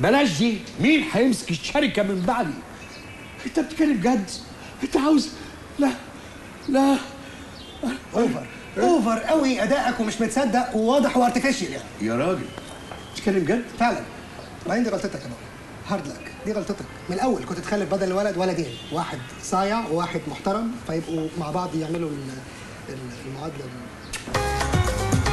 بلاش دي مين هيمسك الشركه من بعدي انت بتتكلم جد انت عاوز لا لا اوفر اوفر قوي ادائك ومش متصدق وواضح وارتفيشال يعني يا راجل بتتكلم جد فعلا بعدين دي غلطتك يا بابا هارد لك دي غلطتك من الاول كنت تخلف بدل الولد ولدين واحد صايع وواحد محترم فيبقوا مع بعض يعملوا ال- ال- المعادله دي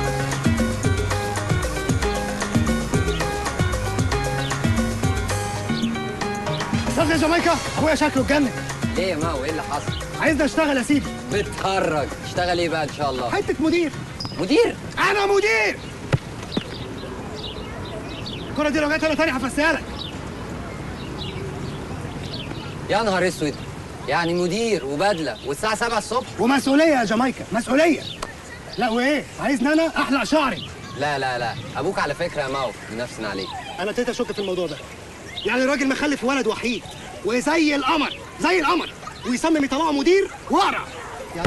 استاذ يا جامايكا ابويا شكله اتجنن ليه يا ماو ايه اللي حصل؟ عايزني اشتغل يا سيدي بتهرج اشتغل ايه بقى ان شاء الله؟ حته مدير مدير انا مدير الكره دي لو جت انا تاني هفسيها لك يا نهار اسود يعني مدير وبدله والساعه 7 الصبح ومسؤوليه يا جامايكا مسؤوليه لا وايه عايزني انا احلق شعري لا لا لا ابوك على فكره يا ماو منافسنا عليك انا ابتديت اشك في الموضوع ده يعني الراجل مخلف ولد وحيد وزي القمر زي القمر ويصمم يطلعه مدير ورع يا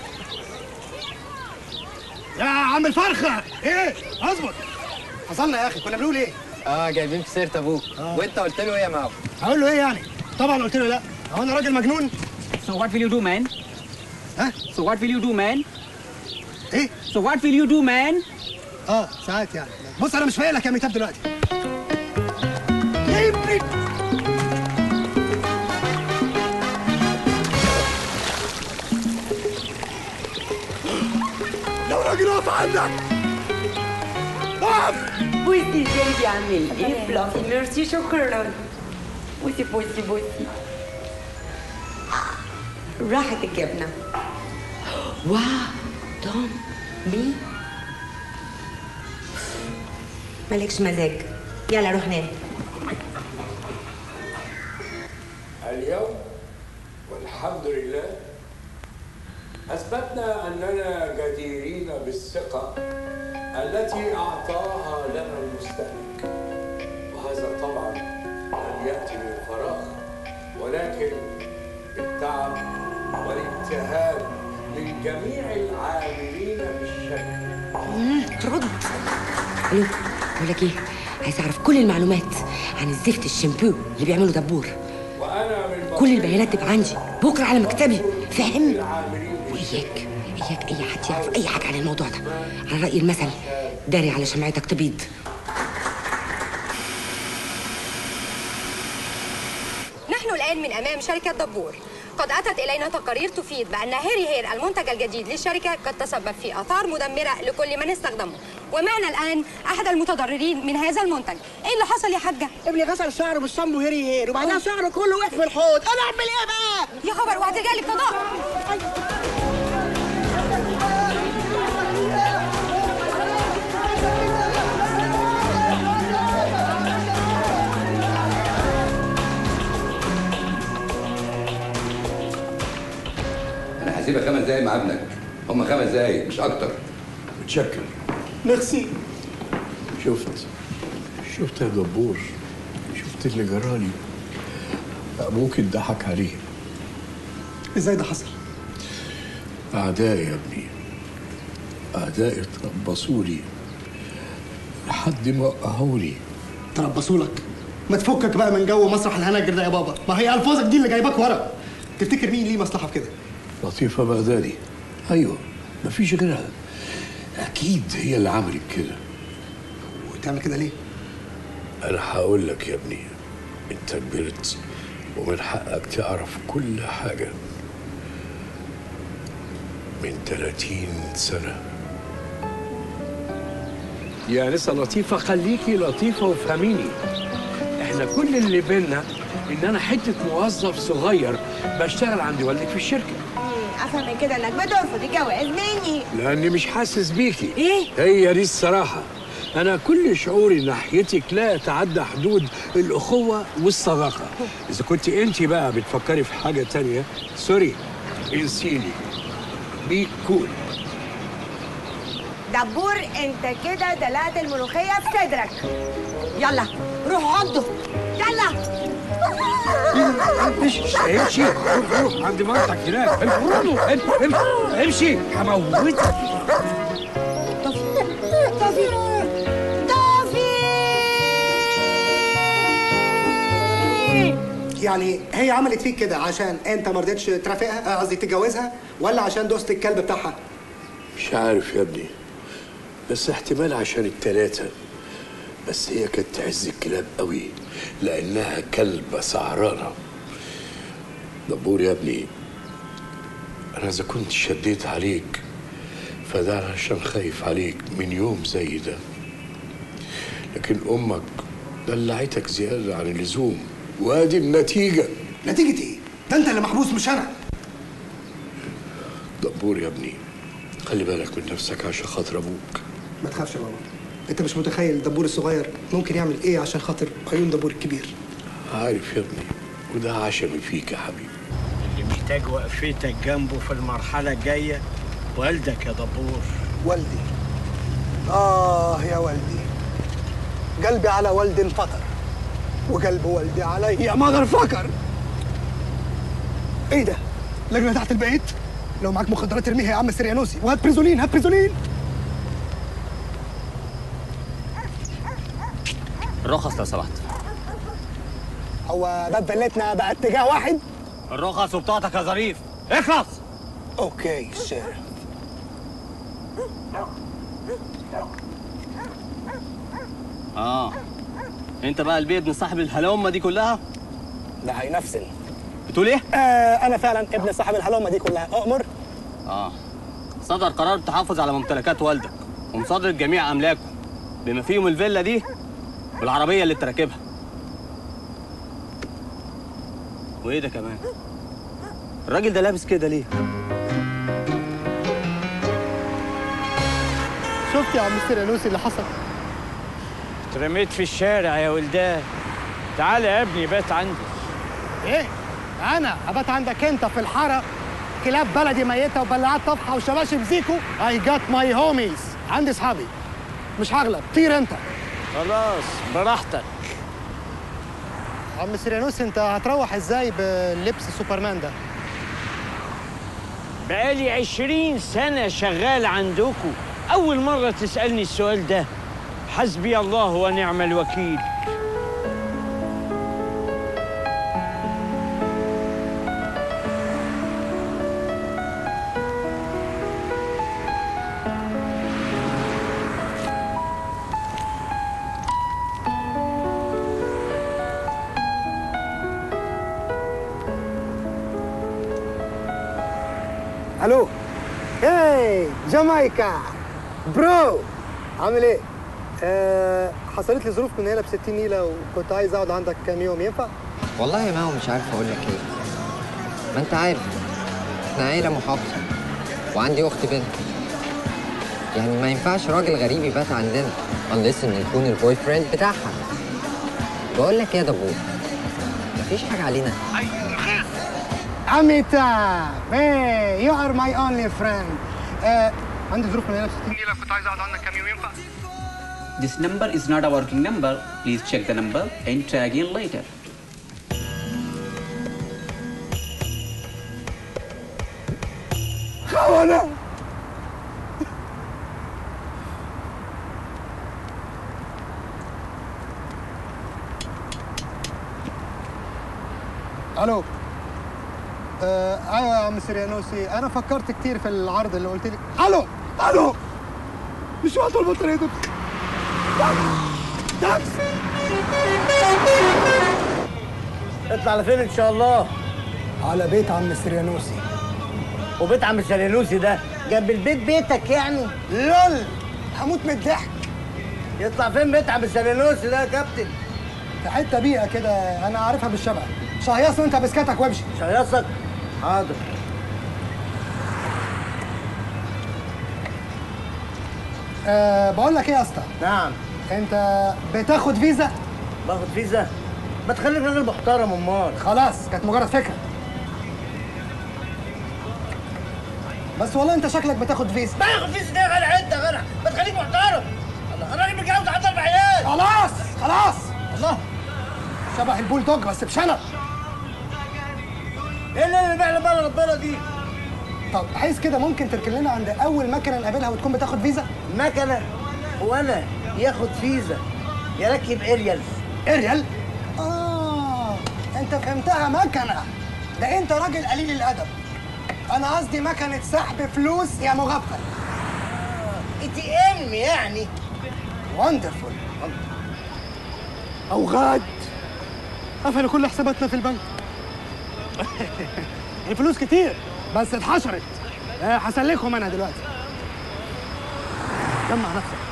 يا عم الفرخه ايه اظبط حصلنا يا اخي كنا بنقول ايه اه جايبين في سيره ابوك وانت قلت له ايه يا ماو؟ هقول له ايه يعني طبعا قلت له لا هو انا راجل مجنون So what will you do, man? ها So what will you do, man? ايه So what will you do, man? اه ساعات يعني بص انا مش فايق لك يا ميتاب دلوقتي يا ابني لو راجل اقف عندك اقف بوسي ازاي بيعمل ايه بلافي ميرسي شكرا بوسي بوسي بوسي راحت الجبنة واو توم مي مالكش مزاج يلا روح نام اليوم والحمد لله أثبتنا أننا جديرين بالثقة التي أعطاها لنا المستهلك وهذا طبعا لم يأتي من فراغ ولكن بالتعب والاجتهاد من جميع العاملين بالشركة رد الو بقول لك ايه عايز اعرف كل المعلومات عن الزفت الشامبو اللي بيعمله دبور وأنا من كل البيانات تبقى عندي بكره على مكتبي فاهم العاملين وإياك إياك أي حد يعرف أي حاجة عن الموضوع ده على رأي المثل داري على شمعتك تبيض نحن الآن من أمام شركة دبور قد أتت إلينا تقارير تفيد بأن هيري هير المنتج الجديد للشركة قد تسبب في آثار مدمرة لكل من استخدمه ومعنا الآن أحد المتضررين من هذا المنتج إيه اللي حصل يا حاجة؟ ابني غسل شعره بالشامبو هيري هير وبعدها شعره كله وقف في الحوض انا اعمل ايه بقى يا خبر وهترجع لي بقضاء انا هسيبك خمس دقايق مع ابنك هم خمس دقايق مش اكتر متشكر ميرسي شفت شفت يا دبور شفت اللي جرالي ابوك اتضحك عليه ازاي ده حصل اعدائي يا ابني اعدائي تربصوا لي لحد ما وقعوا لي تربصوا لك ما تفكك بقى من جو مسرح الهناجر ده يا بابا ما هي الفاظك دي اللي جايباك ورا تفتكر مين ليه مصلحه في كده لطيفة بغدادي ايوه مفيش غيرها اكيد هي اللي عملت كده وتعمل كده ليه انا هقول لك يا ابني انت كبرت ومن حقك تعرف كل حاجة من 30 سنة يا لسه لطيفة خليكي لطيفة وفهميني احنا كل اللي بينا ان انا حتة موظف صغير بشتغل عند والدك في الشركة افهم من كده انك بترفض الجواز مني لاني مش حاسس بيكي ايه هي دي الصراحة أنا كل شعوري ناحيتك لا يتعدى حدود الأخوة والصداقة إذا كنت أنت بقى بتفكري في حاجة تانية سوري انسيني بي كول دبور انت كده دلقت الملوخيه في صدرك يلا روح عضه يلا امشي امشي روح روح عند مرتك هناك امشي امشي امشي هموتك طفي طفي طفي يعني هي عملت فيك كده عشان انت ما رضيتش ترافقها آه، قصدي تتجوزها ولا عشان دوست الكلب بتاعها مش عارف يا ابني بس احتمال عشان التلاتة بس هي كانت تعز الكلاب قوي لأنها كلبة سعرانة دبور يا ابني أنا إذا كنت شديت عليك فده عشان خايف عليك من يوم زي ده لكن أمك دلعتك زيادة عن اللزوم وادي النتيجة نتيجة ايه؟ ده انت اللي محبوس مش انا دبور يا ابني خلي بالك من نفسك عشان خاطر أبوك ما تخافش يا بابا انت مش متخيل دبور الصغير ممكن يعمل ايه عشان خاطر عيون دبور الكبير عارف يا ابني وده عشمي فيك يا حبيبي اللي محتاج وقفتك جنبه في المرحلة الجاية والدك يا دبور والدي آه يا والدي قلبي على والد فطر وقلب والدي علي مغر فكر ايه ده؟ لجنة تحت البيت؟ لو معاك مخدرات ارميها يا عم سريانوسي وهات بريزولين هات بريزولين الرخص لو سمحت هو باب فيلتنا بقى اتجاه واحد؟ الرخص وبطاقتك يا ظريف اخلص اوكي سير اه انت بقى البيه ابن صاحب الهلومه دي كلها ده هينفسن بتقول ايه آه انا فعلا ابن صاحب الهلومه دي كلها اؤمر اه صدر قرار التحفظ على ممتلكات والدك ومصادره جميع املاكه بما فيهم الفيلا دي والعربيه اللي انت راكبها وايه ده كمان الراجل ده لابس كده ليه شفت يا عم سريانوسي اللي حصل اترميت في الشارع يا ولدان تعال يا ابني بات عندي ايه انا ابات عندك انت في الحاره كلاب بلدي ميته وبلاعات طفحه وشباشب زيكو اي جات ماي هوميز عندي اصحابي مش هغلب طير انت خلاص براحتك عم سيريانوس انت هتروح ازاي بلبس سوبرمان ده بقالي عشرين سنة شغال عندكم أول مرة تسألني السؤال ده حسبي الله ونعم الوكيل الو هاي جامايكا برو عامل ايه؟ آه حصلت لي ظروف من هنا ب 60 نيله وكنت عايز اقعد عندك كام يوم ينفع؟ والله ما هو مش عارف اقول لك ايه ما انت عارف احنا عيله محافظه وعندي اخت بنت يعني ما ينفعش راجل غريب يبات عندنا unless انه يكون البوي فريند بتاعها بقول لك ايه يا دبور مفيش حاجه علينا اميتا ايه يو ار ماي اونلي فريند عندي ظروف من هنا ب 60 نيله كنت عايز اقعد عندك كام يوم ينفع؟ This number is not a working number. Please check the number and try again later. خونه الو آه ايوه يا عم سريانوسي انا فكرت كتير في العرض اللي قلت لك الو الو مش وقت البطاريه دول تاكسي اطلع على فين إن شاء الله على بيت عم سريانوسي وبيت عم سليلوسي ده جنب البيت بيتك يعني لول هموت من الضحك يطلع فين بيت عم سليلوسي ده يا كابتن في حته بيئه كده انا عارفها بالشبع شهيص انت بسكاتك وامشي شيصك حاضر أه بقول لك ايه يا اسطى نعم انت بتاخد فيزا باخد فيزا ما تخليك راجل محترم امال خلاص كانت مجرد فكره بس والله انت شكلك بتاخد فيزا ما ياخد فيزا ده يا غالي انت يا غالي ما تخليك محترم الله انا راجل متجوز عندي اربع عيال خلاص خلاص الله شبه البول دوج بس بشنب ايه اللي اللي بيعمل بقى ربنا دي طب عايز كده ممكن تركن لنا عند اول مكنه نقابلها وتكون بتاخد فيزا مكنه وانا ياخد فيزا يركب اريال اريال اه انت فهمتها مكنه ده انت راجل قليل الادب انا قصدي مكنه سحب فلوس يا مغفل اي تي ام يعني وندرفول اوغاد قفلوا كل حساباتنا في البنك الفلوس كتير بس اتحشرت آه، هسلكهم انا دلوقتي جمع نفسك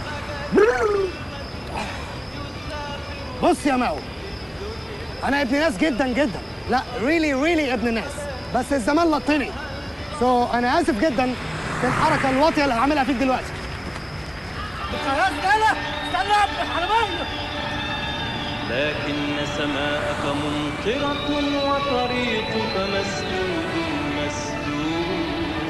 بص يا ماو انا ابن ناس جدا جدا لا ريلي ريلي ابن ناس بس الزمان لطني سو so, انا اسف جدا في الحركه الواطيه اللي هعملها فيك دلوقتي خلاص انا استنى يا ابن الحرمان لكن سماءك ممطرة وطريقك مسدود مسدود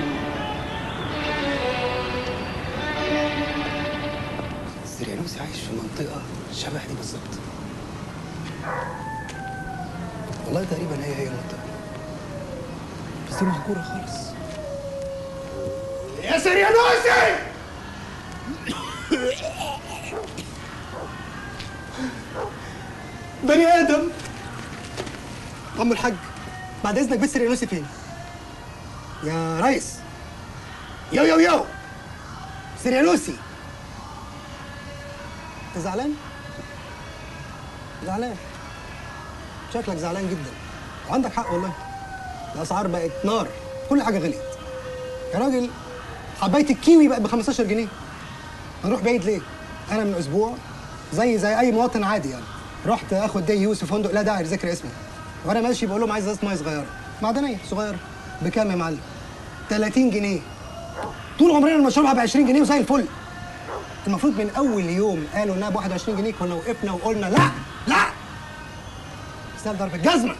سيريانوس عايش في منطقه شبه دي بالظبط والله تقريبا هي هي المنطقه بس دي مهجوره خالص يا سيريانوسي بني ادم عم الحاج بعد اذنك بس سيريانوسي فين يا ريس يو يو يو سيريانوسي انت زعلان زعلان شكلك زعلان جدا وعندك حق والله الاسعار بقت نار كل حاجه غليت يا راجل حبايه الكيوي بقت ب 15 جنيه هنروح بعيد ليه انا من اسبوع زي زي اي مواطن عادي يعني رحت اخد دي يوسف في فندق لا داعي لذكر اسمه وانا ماشي بقول لهم عايز ازازه ميه صغيره معدنيه صغيره بكام يا معلم 30 جنيه طول عمرنا بنشربها ب 20 جنيه وزي الفل المفروض من اول يوم قالوا انها ب 21 جنيه كنا وقفنا وقلنا لا لا استاذ ضرب الجزمه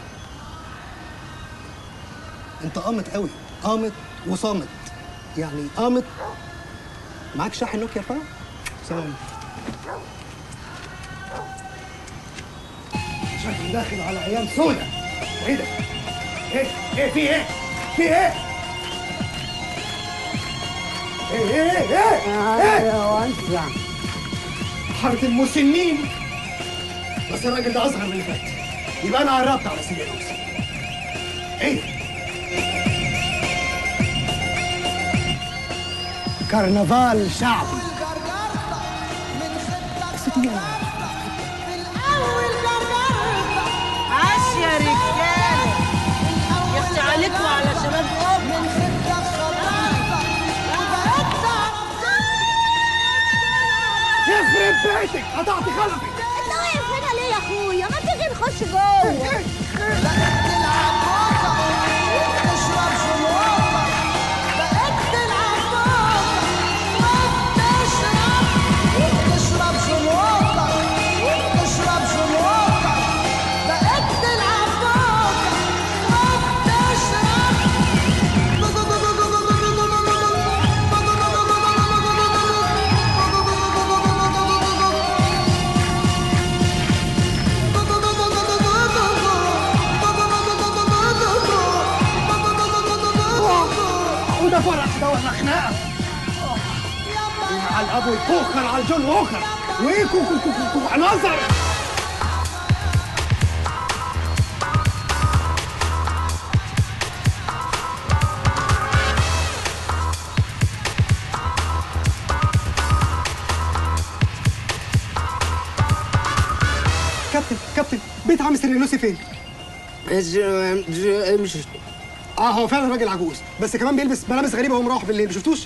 انت قامت قوي قامت وصامت يعني قامت معاك شاحن نوكيا رفيع؟ سلام شكلي داخل على ايام سودة ايه ده؟ ايه ايه في ايه؟ في ايه؟ ايه ايه ايه ايه ايه حارة المسنين بس الراجل ده اصغر من اللي فات يبقى انا قربت على سيدي نفسي ايه كرنفال شعبي بس دي عاش يا رجاله يفتح عليكم وعلى شباب من يخرب بيتك قطعتي خلفي انت واقف هنا ليه يا اخويا ما تيجي نخش جوه وده فرح ده ولا خناقه على ابو الكوخر على الجون ووكر وايه كو كو كو كو كو نظر كابتن كابتن بيت عم سيرينوسي فين؟ مش اه هو فعلا راجل عجوز بس كمان بيلبس ملابس غريبه وهو مروح بالليل ما شفتوش؟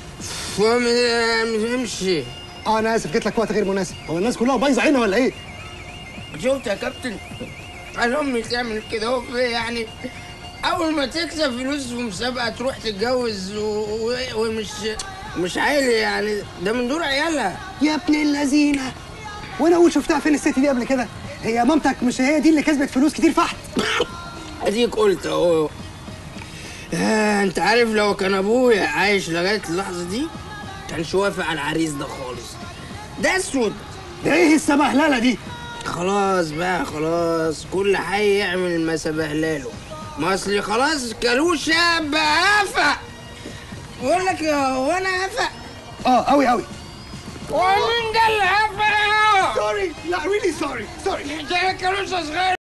امشي اه انا اسف جيت لك وقت غير مناسب هو الناس كلها بايظه عينها ولا ايه؟ شفت يا كابتن انا امي تعمل كده هو في يعني اول ما تكسب فلوس في مسابقه تروح تتجوز و... و... ومش مش عيل يعني ده من دور عيالها يا ابن اللذينه وانا اقول شفتها فين الست دي قبل كده؟ هي مامتك مش هي دي اللي كسبت فلوس كتير فحت اديك قلت اهو آه، انت عارف لو كان ابويا عايش لغايه اللحظه دي كانش وافق على العريس ده خالص ده اسود ده ايه السبهلله دي خلاص بقى خلاص كل حي يعمل ما سبهلاله ما اصلي خلاص كلوش شاب هفق بقول لك يا هو انا هفق اه قوي قوي ومين ده اللي هفق سوري لا ريلي سوري سوري ده كلوش صغير